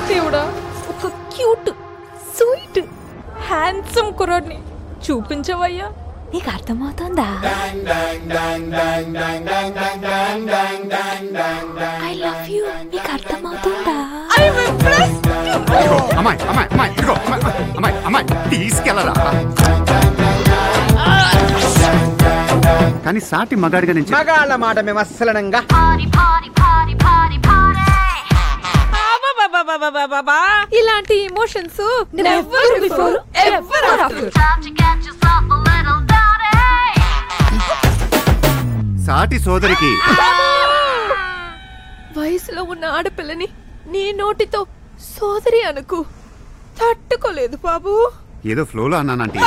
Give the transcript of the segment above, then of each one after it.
దేవుడా ఒక cute sweet handsome కుర్రాడిని చూపించవయ్యా నీకు అర్థమవుతుందా ఐ లవ్ యూ నీకు అర్థమవుతుందా ఇదిగో, అమ్మాయి అమ్మాయి అమ్మాయి ఇదిగో అమ్మాయి అమ్మాయి అమ్మాయి తీసుకెళ్ళరా కానీ సాటి మగాడిగా నుంచి మగాళ్ళ మాట మేము అస్సలనంగా అబ్బబ్బబ్బబ్బబ్బబ్బబ్బా. ఇలాంటి emotions never before ever after సాటి సోదరికి వయసులో ఉన్న ఆడపిల్లని నీ నోటితో సోదరి అనుకు తట్టుకోలేదు బాబు ఏదో ఫ్లోలో అన్నానంటే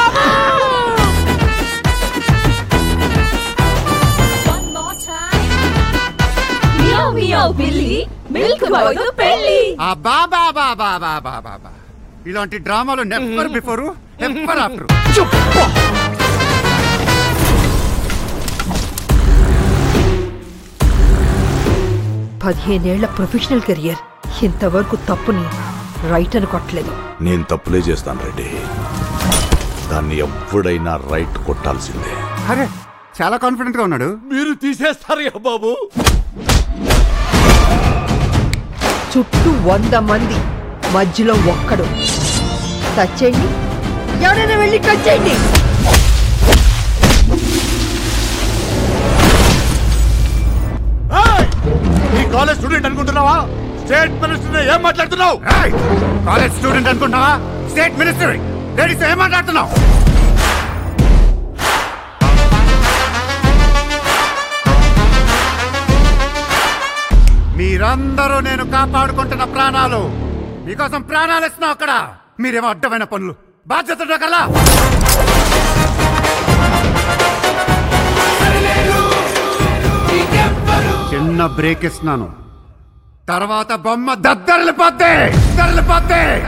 మిల్క్ పెళ్లి ఆ బాబా బాబా బాబా బాబా ఇలాంటి డ్రామాలు నెవర్ బిఫోర్ ఎవర్ ఆఫ్టర్ పదిహేనేళ్ల ప్రొఫెషనల్ కెరియర్ ఇంతవరకు తప్పుని రైట్ అని కొట్టలేదు నేను తప్పులే చేస్తాను రెడ్డి దాన్ని ఎప్పుడైనా రైట్ కొట్టాల్సిందే అరే చాలా కాన్ఫిడెంట్ గా ఉన్నాడు మీరు తీసేస్తారు బాబు చుట్టూ వంద మంది మధ్యలో ఒక్కడు టచ్ చేయండి ఎవరైనా వెళ్ళి టచ్ చేయండి ఈ కాలేజ్ స్టూడెంట్ అనుకుంటున్నావా స్టేట్ మినిస్టర్ ఏం మాట్లాడుతున్నావు ఏయ్! కాలేజ్ స్టూడెంట్ అనుకుంటున్నావా స్టేట్ మినిస్టర్ లేడీస్ ఏం మాట్లాడుతున్నావు మీరందరూ నేను కాపాడుకుంటున్న ప్రాణాలు మీకోసం ప్రాణాలు ఇస్తున్నావు అక్కడ మీరేమో అడ్డమైన పనులు బాధ్యత కల్లా చిన్న బ్రేక్ ఇస్తున్నాను తర్వాత బొమ్మ దద్దరిల్లిపోద్ది దద్దరిల్లిపోద్ది